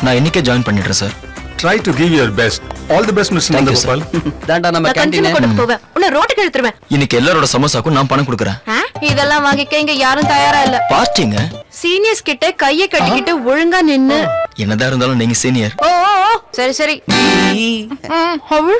நான் இன்னைக்கே ஜாயின் பண்ணிடுறேன் sir try to give your best all the best mister Thank you, sir. Nandagopal தாண்டா நம்ம நான் கன்சியூமர் கேண்டீன் கொண்டு போவேன் உன்னை ரோட்டுக்கு இழுத்துருவேன் இன்னைக்கு எல்லாரோட சமோசாக்கும் நான் பணம் கொடுக்குறேன் ஆ? இதெல்லாம் வாங்கிக்க இங்க யாரும் தயாரா இல்ல பார்ட்டிங்க சீனியர்ஸ் கிட்ட கைய கட்டிக்கிட்டு ஒழுங்கா நின்னு என்னதான் இருந்தாலும் நீங்க சீனியர் ஓ ஓ, ஓ, சரி சரி ம், ஹவுள்.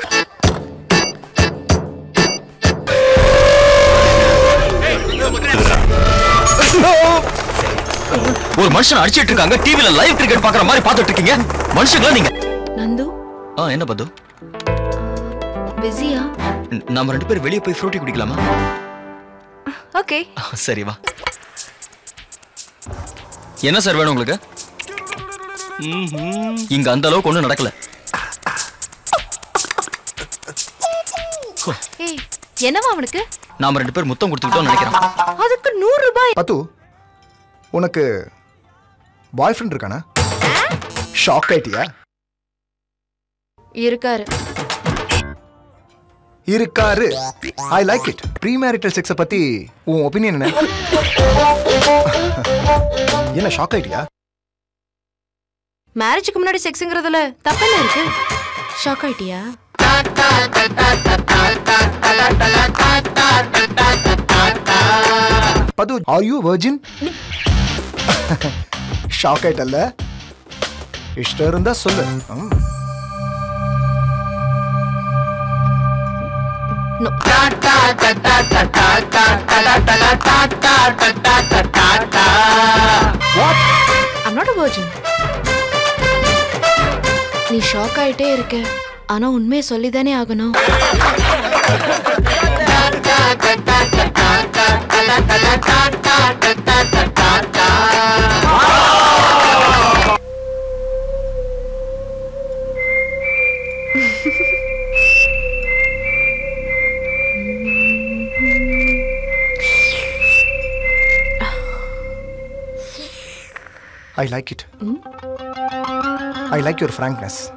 ஒரு மனுஷன் அடிச்சிட்டு இருக்காங்க டிவில லைவ் கிரிக்கெட் பாக்குற மாதிரி பார்த்துட்டு இருக்கீங்க மனுஷங்களா நீங்க நந்து ஆ என்ன பத்து பிஸியா நாம ரெண்டு பேரும் வெளியே போய் ஃப்ரூட்டி குடிக்கலாமா ஓகே ஆ, சரி வா என்ன சார் வேணும் உங்களுக்கு இங்க அந்த அளவுக்கு ஒண்ணும் நடக்கல ஏய் என்னவா அவனுக்கு நாம ரெண்டு பேர் முத்தம் கொடுத்துக்கிட்டோம்னு நினைக்கிறேன் அதுக்கு நூறு ரூபாய் பத்து உனக்கு பாய் ஃப்ரெண்ட் இருக்கானா ஷாக் ஆயிட்டியா இருக்காரு இருக்காரு I like it premarital செக்ஸை பத்தி உன் ஒப்பீனியன் என்ன என்ன ஷாக் ஆயிட்டியா மேரேஜுக்கு முன்னாடி செக்ஸ்ங்கிறதுல தப்பென்ன இருக்கு ஷாக் ஆயிட்டியா பது ஆர் யூ வர்ஜின் ஷாக் ஆயிட்டல்ல இஷ்டம் இருந்தா சொல்லு ம். No. I'm not a virgin. நீ ஷாக் ஆயிட்டே இருக்க ஆனா உண்மையை சொல்லிதானே ஆகணும் I like it I like your frankness